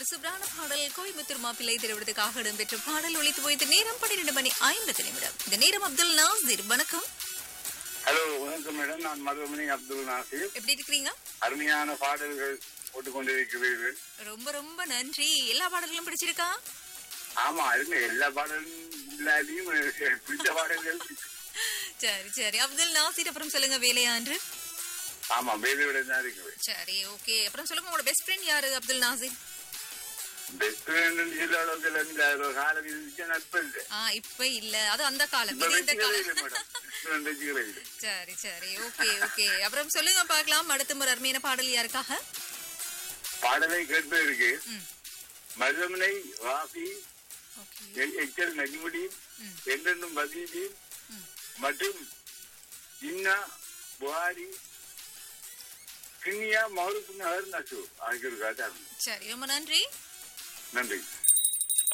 சூப்பரான பாடல் கோயம்புத்தூர் மாப்பிள்ளை திருவிடத்துக்காக இடம்பெற்ற பாடல் ஒழித்து போய்த்து நேரம் பன்னிரண்டு மணி ஐம்பது நிமிடம் இந்த நேரம் அப்துல் நாசிர் வணக்கம் ஹலோ வணக்கம் மேடம் நான் மதுமணி அப்துல் நாசிர் எப்படி இருக்கிறீங்க அருமையான பாடல்கள் போட்டுக்கொண்டிருக்கிறீர்கள் ரொம்ப ரொம்ப நன்றி எல்லா பாடல்களும் பிடிச்சிருக்கா ஆமா அருமை எல்லா பாடலும் இல்லாதையும் எனக்கு பிடிச்ச பாடல்கள் சரி சரி அப்துல் நாசிர் அப்புறம் சொல்லுங்க வேலையான்று ஆமா வேலையோட தான் இருக்குது சரி ஓகே அப்புறம் சொல்லுங்க உங்களோட பெஸ்ட் ஃப்ரெண்ட் யாரு அப்துல் நாசிர் பெஸ்ட் ஃப்ரெண்ட் சொல்ல அளவுக்கு இல்லை ஒரு காலம் இருந்துச்சு நட்பு இல்லை ஆ இப்ப இல்ல அது அந்த காலம் இப்ப இது இந்த வச்சுக்கவே இல்லை காலம் மேடம் பெஸ்ட் ஃப்ரெண்ட் வச்சுக்கவே இல்லை சரி சரி ஓகே ஓகே அப்புறம் சொல்லுங்க பார்க்கலாம் அடுத்த முறை அருமையான பாடல் யாருக்காக பாடலை கேட்பதற்கு ம். மருதமனை வாசி ஓகே எச்சல் நஜிமுடி ம். என்றென்றும் பதீதி ம். மற்றும் இன்னா புகாரி கிண்ணியா மௌருக்கு நகர் நசு ஆகியோருக்காக சரி ரொம்ப நன்றி நன்றி